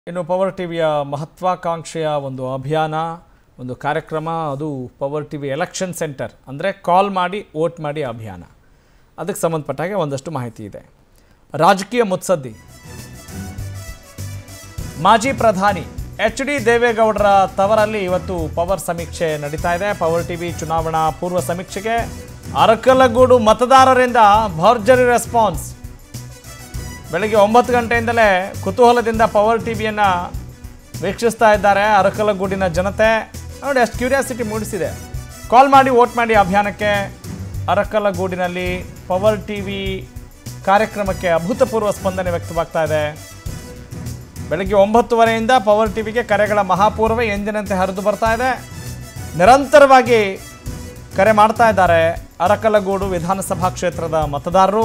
ಇನ್ನು ಪವರ್ ಟಿವಿಯ ಮಹತ್ವಾಕಾಂಕ್ಷೆಯ ಒಂದು ಅಭಿಯಾನ ಒಂದು ಕಾರ್ಯಕ್ರಮ ಅದು ಪವರ್ ಟಿವಿ ಎಲೆಕ್ಷನ್ ಸೆಂಟರ್ ಅಂದರೆ ಕಾಲ್ ಮಾಡಿ ವೋಟ್ ಮಾಡಿ ಅಭಿಯಾನ ಅದಕ್ಕೆ ಸಂಬಂಧಪಟ್ಟ ಹಾಗೆ ಒಂದಷ್ಟು ಮಾಹಿತಿ ಇದೆ ರಾಜಕೀಯ ಮುತ್ಸದ್ದಿ ಮಾಜಿ ಪ್ರಧಾನಿ ಎಚ್ ಡಿ ದೇವೇಗೌಡರ ತವರಲ್ಲಿ ಇವತ್ತು ಪವರ್ ಸಮೀಕ್ಷೆ ನಡೀತಾ ಇದೆ ಪವರ್ ಟಿವಿ ಚುನಾವಣಾ ಪೂರ್ವ ಸಮೀಕ್ಷೆಗೆ ಅರಕಲಗೂಡು ಮತದಾರರಿಂದ ಭರ್ಜರಿ ರೆಸ್ಪಾನ್ಸ್ ಬೆಳಗ್ಗೆ ಒಂಬತ್ತು ಗಂಟೆಯಿಂದಲೇ ಕುತೂಹಲದಿಂದ ಪವರ್ ಟಿವಿಯನ್ನು ವೀಕ್ಷಿಸ್ತಾ ಇದ್ದಾರೆ ಅರಕಲಗೂಡಿನ ಜನತೆ ನೋಡಿ ಅಷ್ಟು ಕ್ಯೂರಿಯಾಸಿಟಿ ಮೂಡಿಸಿದೆ ಕಾಲ್ ಮಾಡಿ ವೋಟ್ ಮಾಡಿ ಅಭಿಯಾನಕ್ಕೆ ಅರಕಲಗೂಡಿನಲ್ಲಿ ಪವರ್ ಟಿವಿ ಕಾರ್ಯಕ್ರಮಕ್ಕೆ ಅಭೂತಪೂರ್ವ ಸ್ಪಂದನೆ ವ್ಯಕ್ತವಾಗ್ತಾ ಇದೆ ಬೆಳಗ್ಗೆ ಒಂಬತ್ತುವರೆಯಿಂದ ಪವರ್ ಟಿವಿಗೆ ಕರೆಗಳ ಮಹಾಪೂರ್ವ ಎಂದಿನಂತೆ ಹರಿದು ಬರ್ತಾ ಇದೆ ನಿರಂತರವಾಗಿ ಕರೆ ಮಾಡ್ತಾ ಇದ್ದಾರೆ ಅರಕಲಗೂಡು ವಿಧಾನಸಭಾ ಕ್ಷೇತ್ರದ ಮತದಾರರು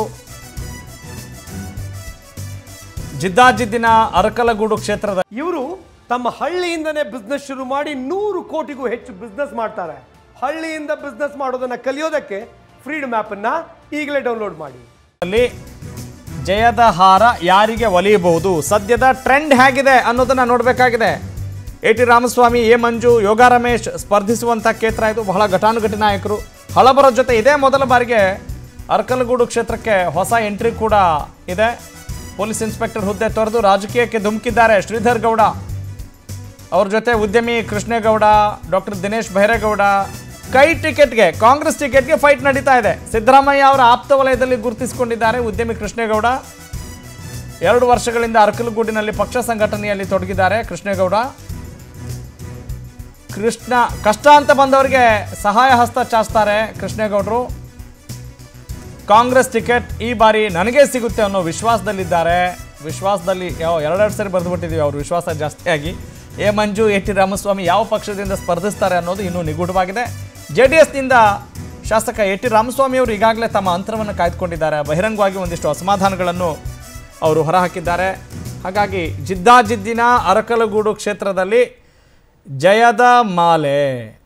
ಜಿದ್ದಾಜಿದ್ದಿನ ಅರಕಲಗೂಡು ಕ್ಷೇತ್ರದ ಇವರು ತಮ್ಮ ಹಳ್ಳಿಯಿಂದನೇ ಬಿಸ್ನೆಸ್ ಶುರು ಮಾಡಿ ನೂರು ಕೋಟಿಗೂ ಹೆಚ್ಚು ಬಿಸ್ನೆಸ್ ಮಾಡ್ತಾರೆ ಹಳ್ಳಿಯಿಂದ ಬಿಸ್ನೆಸ್ ಮಾಡೋದನ್ನ ಕಲಿಯೋದಕ್ಕೆ ಫ್ರೀಡಮ್ ಅನ್ನ ಈಗಲೇ ಡೌನ್ಲೋಡ್ ಮಾಡಿ ಅಲ್ಲಿ ಜಯದ ಹಾರ ಯಾರಿಗೆ ಒಲಿಯಬಹುದು ಸದ್ಯದ ಟ್ರೆಂಡ್ ಹೇಗಿದೆ ಅನ್ನೋದನ್ನ ನೋಡಬೇಕಾಗಿದೆ A T Ramaswamy A Manju Yoga Ramesh ಸ್ಪರ್ಧಿಸುವಂಥ ಕ್ಷೇತ್ರ ಇದು ಬಹಳ ಘಟಾನುಘಟಿ ನಾಯಕರು ಹಳಬರ ಜೊತೆ ಇದೇ ಮೊದಲ ಬಾರಿಗೆ ಅರ್ಕಲಗೂಡು ಕ್ಷೇತ್ರಕ್ಕೆ ಹೊಸ ಎಂಟ್ರಿ ಕೂಡ ಇದೆ ಪೊಲೀಸ್ ಇನ್ಸ್ಪೆಕ್ಟರ್ ಹುದ್ದೆ ತೊರೆದು ರಾಜಕೀಯಕ್ಕೆ ಧುಮುಕಿದ್ದಾರೆ ಶ್ರೀಧರ್ ಗೌಡ ಅವ್ರ ಜೊತೆ ಉದ್ಯಮಿ ಕೃಷ್ಣೇಗೌಡ ಡಾಕ್ಟರ್ ದಿನೇಶ್ ಬೈರೇಗೌಡ ಕೈ ಟಿಕೆಟ್ಗೆ ಕಾಂಗ್ರೆಸ್ ಟಿಕೆಟ್ಗೆ ಫೈಟ್ ನಡೀತಾ ಇದೆ ಸಿದ್ದರಾಮಯ್ಯ ಅವರ ಆಪ್ತ ವಲಯದಲ್ಲಿ ಗುರುತಿಸಿಕೊಂಡಿದ್ದಾರೆ ಉದ್ಯಮಿ ಕೃಷ್ಣೇಗೌಡ ಎರಡು ವರ್ಷಗಳಿಂದ ಅರಕಲಗೂಡಿನಲ್ಲಿ ಪಕ್ಷ ಸಂಘಟನೆಯಲ್ಲಿ ತೊಡಗಿದ್ದಾರೆ ಕೃಷ್ಣೇಗೌಡ ಕೃಷ್ಣ ಕಷ್ಟ ಅಂತ ಬಂದವರಿಗೆ ಸಹಾಯ ಹಸ್ತ ಚಾಚ್ತಾರೆ ಕೃಷ್ಣೇಗೌಡರು ಕಾಂಗ್ರೆಸ್ ಟಿಕೆಟ್ ಈ ಬಾರಿ ನನಗೆ ಸಿಗುತ್ತೆ ಅನ್ನೋ ವಿಶ್ವಾಸದಲ್ಲಿದ್ದಾರೆ ವಿಶ್ವಾಸದಲ್ಲಿ ಯಾವ ಎರಡೆರಡು ಸರಿ ಬರೆದುಬಿಟ್ಟಿದ್ದೀವಿ ಅವ್ರ ವಿಶ್ವಾಸ ಜಾಸ್ತಿಯಾಗಿ A Manju A T Ramaswamy ಯಾವ ಪಕ್ಷದಿಂದ ಸ್ಪರ್ಧಿಸ್ತಾರೆ ಅನ್ನೋದು ಇನ್ನೂ ನಿಗೂಢವಾಗಿದೆ ಜೆ ಡಿ ಎಸ್ನಿಂದ ಶಾಸಕ ಎ ಟಿ ರಾಮಸ್ವಾಮಿ ಅವರು ಈಗಾಗಲೇ ತಮ್ಮ ಅಂತರವನ್ನು ಕಾಯ್ದುಕೊಂಡಿದ್ದಾರೆ ಬಹಿರಂಗವಾಗಿ ಒಂದಿಷ್ಟು ಅಸಮಾಧಾನಗಳನ್ನು ಅವರು ಹೊರಹಾಕಿದ್ದಾರೆ ಹಾಗಾಗಿ ಜಿದ್ದಾಜಿದ್ದಿನ ಅರಕಲಗೂಡು ಕ್ಷೇತ್ರದಲ್ಲಿ ಜಯದ ಮಾಲೆ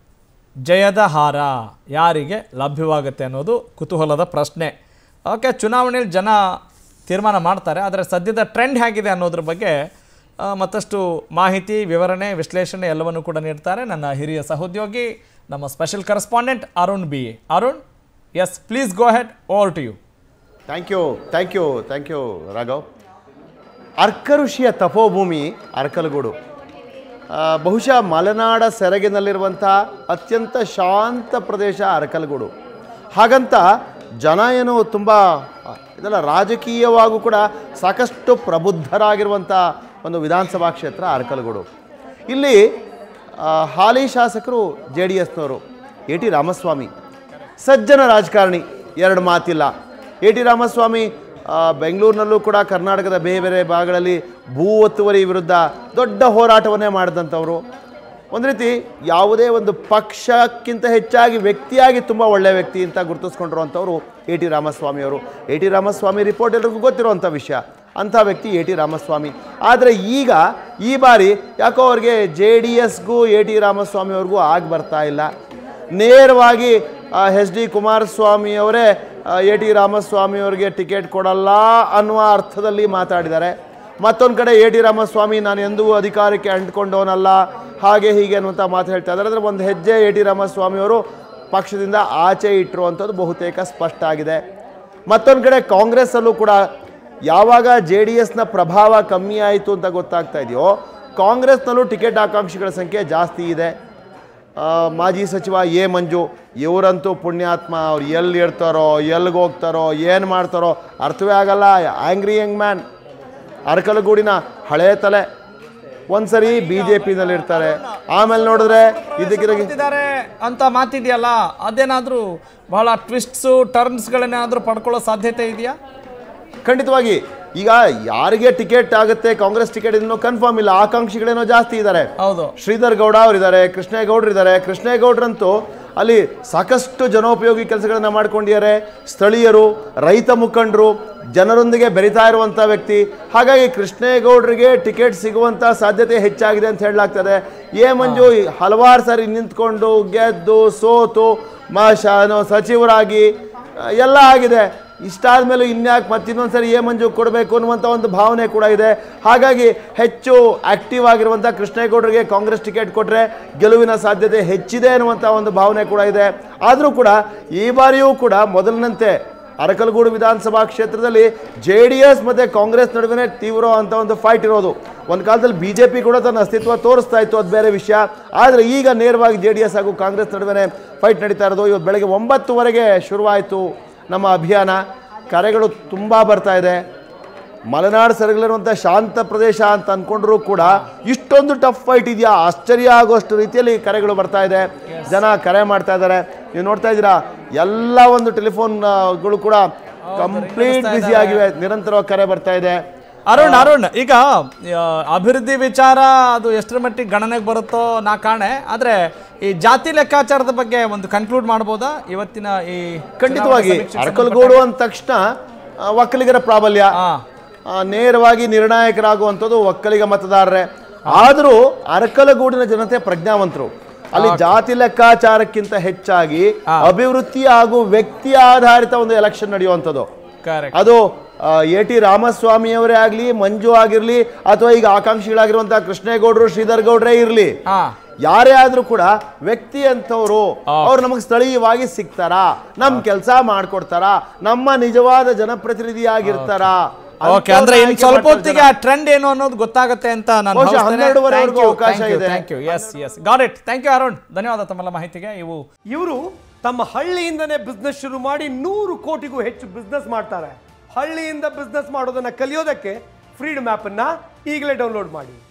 ಜಯದ ಹಾರ ಯಾರಿಗೆ ಲಭ್ಯವಾಗುತ್ತೆ ಅನ್ನೋದು ಕುತೂಹಲದ ಪ್ರಶ್ನೆ ಓಕೆ ಚುನಾವಣೆಯಲ್ಲಿ ಜನ ತೀರ್ಮಾನ ಮಾಡ್ತಾರೆ ಆದರೆ ಸದ್ಯದ ಟ್ರೆಂಡ್ ಹೇಗಿದೆ ಅನ್ನೋದ್ರ ಬಗ್ಗೆ ಆ, ಮತ್ತಷ್ಟು ಮಾಹಿತಿ ವಿವರಣೆ ವಿಶ್ಲೇಷಣೆ ಎಲ್ಲವನ್ನು ಕೂಡ ನೀಡ್ತಾರೆ ನನ್ನ ಹಿರಿಯ ಸಹೋದ್ಯೋಗಿ ನಮ್ಮ special correspondent Arun B A Arun S please go ahead over to you thank you thank you thank you Raghav Arka ಋಷಿಯ ತಪೋಭೂಮಿ ಅರಕಲಗೂಡು ಆ, ಬಹುಶಃ ಮಲೆನಾಡ ಸೆರಗಿನಲ್ಲಿರುವಂಥ ಅತ್ಯಂತ ಶಾಂತ ಪ್ರದೇಶ ಅರಕಲಗೂಡು ಹಾಗಂತ ಜನ ಏನು ತುಂಬ ಆ, ಇದೆಲ್ಲ ರಾಜಕೀಯವಾಗೂ ಕೂಡ ಸಾಕಷ್ಟು ಪ್ರಬುದ್ಧರಾಗಿರುವಂಥ ಒಂದು ವಿಧಾನಸಭಾ ಕ್ಷೇತ್ರ ಅರಕಲಗೂಡು ಇಲ್ಲಿ ಆ, ಹಾಲಿ ಶಾಸಕರು ಜೆ ಡಿ ಎಸ್ನವರು ಎ ಟಿ ರಾಮಸ್ವಾಮಿ ಸಜ್ಜನ ರಾಜಕಾರಣಿ ಎರಡು ಮಾತಿಲ್ಲ ಎ ಟಿ ರಾಮಸ್ವಾಮಿ ಆ, ಬೆಂಗಳೂರಿನಲ್ಲೂ ಕೂಡ ಕರ್ನಾಟಕದ ಬೇರೆ ಬೇರೆ ಭಾಗಗಳಲ್ಲಿ ಭೂ ಒತ್ತುವರಿ ವಿರುದ್ಧ ದೊಡ್ಡ ಹೋರಾಟವನ್ನೇ ಮಾಡಿದಂಥವ್ರು ಒಂದು ರೀತಿ ಯಾವುದೇ ಒಂದು ಪಕ್ಷಕ್ಕಿಂತ ಹೆಚ್ಚಾಗಿ ವ್ಯಕ್ತಿಯಾಗಿ ತುಂಬ ಒಳ್ಳೆಯ ವ್ಯಕ್ತಿ ಅಂತ ಗುರುತಿಸ್ಕೊಂಡಿರುವಂಥವ್ರು ಎ ಟಿ ರಾಮಸ್ವಾಮಿ ಅವರು ಎ ಟಿ ರಾಮಸ್ವಾಮಿ ರಿಪೋರ್ಟ್ ಎಲ್ರಿಗೂ ಗೊತ್ತಿರುವಂಥ ವಿಷಯ ಅಂಥ ವ್ಯಕ್ತಿ ಎ ಟಿ ರಾಮಸ್ವಾಮಿ ಆದರೆ ಈಗ ಈ ಬಾರಿ ಯಾಕೋ ಅವ್ರಿಗೆ ಜೆ ಡಿ ಎಸ್ಗೂ ಎ ಟಿ ರಾಮಸ್ವಾಮಿ ಅವ್ರಿಗೂ ಆಗಿ ಬರ್ತಾ ಇಲ್ಲ ನೇರವಾಗಿ ಎಚ್ ಡಿ ಕುಮಾರಸ್ವಾಮಿ ಅವರೇ ಎ ಟಿ ರಾಮಸ್ವಾಮಿ ಅವರಿಗೆ ಟಿಕೆಟ್ ಕೊಡಲ್ಲ ಅನ್ನುವ ಅರ್ಥದಲ್ಲಿ ಮಾತಾಡಿದ್ದಾರೆ ಮತ್ತೊಂದು ಕಡೆ ಎ ಟಿ ರಾಮಸ್ವಾಮಿ ನಾನು ಎಂದೂ ಅಧಿಕಾರಕ್ಕೆ ಅಂಟ್ಕೊಂಡವನಲ್ಲ ಹಾಗೆ ಹೀಗೆ ಅನ್ನುವಂಥ ಮಾತು ಹೇಳ್ತಾ ಇದ್ದಾರೆ ಅಂದರೆ ಒಂದು ಹೆಜ್ಜೆ ಎ ಟಿ ರಾಮಸ್ವಾಮಿ ಅವರು ಪಕ್ಷದಿಂದ ಆಚೆ ಇಟ್ಟರು ಅಂಥದ್ದು ಬಹುತೇಕ ಸ್ಪಷ್ಟ ಆಗಿದೆ ಮತ್ತೊಂದು ಕಡೆ ಕಾಂಗ್ರೆಸ್ಸಲ್ಲೂ ಕೂಡ ಯಾವಾಗ ಜೆ ಡಿ ಎಸ್ನ ಪ್ರಭಾವ ಕಮ್ಮಿ ಆಯಿತು ಅಂತ ಗೊತ್ತಾಗ್ತಾ ಇದೆಯೋ ಕಾಂಗ್ರೆಸ್ನಲ್ಲೂ ಟಿಕೆಟ್ ಆಕಾಂಕ್ಷಿಗಳ ಸಂಖ್ಯೆ ಜಾಸ್ತಿ ಇದೆ ಆ, ಮಾಜಿ ಸಚಿವ ಎ ಮಂಜು ಇವರಂತೂ ಪುಣ್ಯಾತ್ಮ ಅವ್ರು ಎಲ್ಲಿ ಇರ್ತಾರೋ ಎಲ್ಲಿಗೆ ಹೋಗ್ತಾರೋ ಏನು ಮಾಡ್ತಾರೋ ಅರ್ಥವೇ ಆಗಲ್ಲ ಆ್ಯಂಗ್ರಿ ಯಂಗ್ ಮ್ಯಾನ್ ಅರಕಲಗೂಡಿನ ಹಳೆ ತಲೆ ಒಂದ್ಸರಿ ಬಿ ಜೆ ಪಿನಲ್ಲಿ ಇರ್ತಾರೆ ಆಮೇಲೆ ನೋಡಿದ್ರೆ ಇದಕ್ಕಿದಾಗಿ ಇದ್ದಾರೆ ಅಂತ ಮಾತಿದೆಯಲ್ಲ ಅದೇನಾದರೂ ಬಹಳ ಟ್ವಿಸ್ಟ್ಸು ಟರ್ನ್ಸ್ಗಳನ್ನೇನಾದರೂ ಪಡ್ಕೊಳ್ಳೋ ಸಾಧ್ಯತೆ ಇದೆಯಾ ಖಂಡಿತವಾಗಿ ಈಗ ಯಾರಿಗೆ ಟಿಕೆಟ್ ಆಗುತ್ತೆ ಕಾಂಗ್ರೆಸ್ ಟಿಕೆಟ್ ಇನ್ನೂ ಕನ್ಫರ್ಮ್ ಇಲ್ಲ ಆಕಾಂಕ್ಷಿಗಳೇನೋ ಜಾಸ್ತಿ ಇದ್ದಾರೆ ಹೌದು ಶ್ರೀಧರ್ ಗೌಡ ಅವರಿದ್ದಾರೆ ಕೃಷ್ಣೇಗೌಡರು ಇದ್ದಾರೆ ಕೃಷ್ಣೇಗೌಡರಂತೂ ಅಲ್ಲಿ ಸಾಕಷ್ಟು ಜನೋಪಯೋಗಿ ಕೆಲಸಗಳನ್ನ ಮಾಡ್ಕೊಂಡಿದ್ದಾರೆ ಸ್ಥಳೀಯರು ರೈತ ಮುಖಂಡರು ಜನರೊಂದಿಗೆ ಬೆರಿತಾ ಇರುವಂಥ ವ್ಯಕ್ತಿ ಹಾಗಾಗಿ ಕೃಷ್ಣೇಗೌಡರಿಗೆ ಟಿಕೆಟ್ ಸಿಗುವಂಥ ಸಾಧ್ಯತೆ ಹೆಚ್ಚಾಗಿದೆ ಅಂತ ಹೇಳಲಾಗ್ತದೆ ಎ ಮಂಜು ಈ ಹಲವಾರು ಸಾರಿ ನಿಂತ್ಕೊಂಡು ಗೆದ್ದು ಸೋತು ಮಾಶ ಸಚಿವರಾಗಿ ಆ, ಎಲ್ಲ ಆಗಿದೆ ಇಷ್ಟಾದ ಮೇಲೆ ಇನ್ಯಾಕೆ ಮತ್ತೆ ಇನ್ನೊಂದ್ಸರಿ ಎ ಮಂಜು ಕೊಡಬೇಕು ಅನ್ನುವಂಥ ಒಂದು ಭಾವನೆ ಕೂಡ ಇದೆ ಹಾಗಾಗಿ ಹೆಚ್ಚು ಆಕ್ಟಿವ್ ಆಗಿರುವಂಥ ಕೃಷ್ಣೇಗೌಡರಿಗೆ ಕಾಂಗ್ರೆಸ್ ಟಿಕೆಟ್ ಕೊಟ್ಟರೆ ಗೆಲುವಿನ ಸಾಧ್ಯತೆ ಹೆಚ್ಚಿದೆ ಅನ್ನುವಂಥ ಒಂದು ಭಾವನೆ ಕೂಡ ಇದೆ ಆದರೂ ಕೂಡ ಈ ಬಾರಿಯೂ ಕೂಡ ಮೊದಲಿನಂತೆ ಅರಕಲಗೂಡು ವಿಧಾನಸಭಾ ಕ್ಷೇತ್ರದಲ್ಲಿ ಜೆ ಡಿ ಎಸ್ ಮತ್ತು ಕಾಂಗ್ರೆಸ್ ನಡುವೆ ತೀವ್ರ ಅಂತ ಒಂದು ಫೈಟ್ ಇರೋದು ಒಂದು ಕಾಲದಲ್ಲಿ ಬಿ ಜೆ ಪಿ ಕೂಡ ತನ್ನ ಅಸ್ತಿತ್ವ ತೋರಿಸ್ತಾ ಇತ್ತು ಅದು ಬೇರೆ ವಿಷಯ ಆದರೆ ಈಗ ನೇರವಾಗಿ ಜೆ ಡಿ ಎಸ್ ಹಾಗೂ ಕಾಂಗ್ರೆಸ್ ನಡುವೆ ಫೈಟ್ ನಡೀತಾ ಇರೋದು ಇವತ್ತು ಬೆಳಗ್ಗೆ ಒಂಬತ್ತುವರೆಗೆ ಶುರುವಾಯಿತು ನಮ್ಮ ಅಭಿಯಾನ ಕರೆಗಳು ತುಂಬ ಬರ್ತಾ ಇದೆ ಮಲೆನಾಡು ಸೆರಗಲಿರುವಂಥ ಶಾಂತ ಪ್ರದೇಶ ಅಂತ ಅಂದ್ಕೊಂಡ್ರೂ ಕೂಡ ಇಷ್ಟೊಂದು ಟಫ್ ಫೈಟ್ ಇದೆಯಾ ಆಶ್ಚರ್ಯ ಆಗುವಷ್ಟು ರೀತಿಯಲ್ಲಿ ಕರೆಗಳು ಬರ್ತಾ ಇದೆ ಜನ ಕರೆ ಮಾಡ್ತಾ ಇದ್ದಾರೆ ನೀವು ನೋಡ್ತಾ ಇದ್ದೀರಾ ಎಲ್ಲ ಒಂದು ಟೆಲಿಫೋನ್ಗಳು ಕೂಡ ಕಂಪ್ಲೀಟ್ ಬ್ಯುಸಿ ಆಗಿವೆ ನಿರಂತರವಾಗಿ ಕರೆ ಬರ್ತಾ ಇದೆ ಅರುಣ್ ಅರುಣ್ ಈಗ ಆ, ಅಭಿವೃದ್ಧಿ ವಿಚಾರ ಅದು ಎಷ್ಟರ ಮಟ್ಟಿಗೆ ಗಣನೆಗೆ ಬರುತ್ತೋ ನಾ ಕಾಣೆ ಆದ್ರೆ ಈ ಜಾತಿ ಲೆಕ್ಕಾಚಾರದ ಬಗ್ಗೆ ಒಂದು ಕನ್ಕ್ಲೂಡ್ ಮಾಡ್ಬೋದಾ ಇವತ್ತಿನ ಈ ಖಂಡಿತವಾಗಿ ಚುನಾವಣಾ ಸಮೀಕ್ಷೆಗೆ ಅರಕಲಗೂಡು ಅಂದ ತಕ್ಷಣ ಆ, ಒಕ್ಕಲಿಗರ ಪ್ರಾಬಲ್ಯ ಹಾ. ಆ, ನೇರವಾಗಿ ನಿರ್ಣಾಯಕರಾಗುವಂಥದ್ದು ಒಕ್ಕಲಿಗ ಮತದಾರರೇ ಆದರೂ ಅರಕಲಗೂಡಿನ ಜನತೆ ಪ್ರಜ್ಞಾವಂತರು ಅಲ್ಲಿ ಜಾತಿ ಲೆಕ್ಕಾಚಾರಕ್ಕಿಂತ ಹೆಚ್ಚಾಗಿ ಅಭಿವೃದ್ಧಿ ಹಾಗೂ ವ್ಯಕ್ತಿ ಆಧಾರಿತ ಒಂದು ಎಲೆಕ್ಷನ್ ನಡೆಯುವಂಥದ್ದು Correct. ಅದು ಎ ಟಿ ರಾಮಸ್ವಾಮಿಯವರೇ ಆಗಲಿ ಮಂಜು ಆಗಿರಲಿ ಅಥವಾ ಈಗ ಆಕಾಂಕ್ಷಿಗಳಾಗಿರುವಂತಹ ಕೃಷ್ಣೇಗೌಡರು ಶ್ರೀಧರ್ ಗೌಡ್ರೇ ಇರಲಿ ಹಾ ಯಾರೇ ಆದ್ರೂ ಕೂಡ ವ್ಯಕ್ತಿ ಅಂತವ್ರು ಅವ್ರು ನಮಗೆ ಸ್ಥಳೀಯವಾಗಿ ಸಿಗ್ತಾರ ನಮ್ ಕೆಲಸ ಮಾಡ್ಕೊಡ್ತಾರ ನಮ್ಮ ನಿಜವಾದ ಜನಪ್ರತಿನಿಧಿಯಾಗಿರ್ತಾರ ಓಕೆ ಅಂದ್ರೆ ಇನ್ ಸ್ವಲ್ಪ ಹೊತ್ತಿಗೆ ಆ ಟ್ರೆಂಡ್ ಏನು ಅನ್ನೋದು ಗೊತ್ತಾಗುತ್ತೆ ಅಂತ ನಾನು ಬಹುಶಃ ಹನ್ನೆರಡುವರೆವರೆಗೂ ಅವಕಾಶ ಇದೆ. Thank you S S got it thank you Arun ಧನ್ಯವಾದ ತಮ್ಮೆಲ್ಲ ಮಾಹಿತಿಗೆ ಇವು ಇವರು ತಮ್ಮ ಹಳ್ಳಿಯಿಂದನೇ ಬಿಸ್ನೆಸ್ ಶುರು ಮಾಡಿ ನೂರು ಕೋಟಿಗೂ ಹೆಚ್ಚು ಬಿಸ್ನೆಸ್ ಮಾಡ್ತಾರೆ ಹಳ್ಳಿಯಿಂದ ಬಿಸ್ನೆಸ್ ಮಾಡೋದನ್ನ ಕಲಿಯೋದಕ್ಕೆ ಫ್ರೀಡಮ್ ಆ್ಯಪನ್ನು ಈಗಲೇ ಡೌನ್ಲೋಡ್ ಮಾಡಿ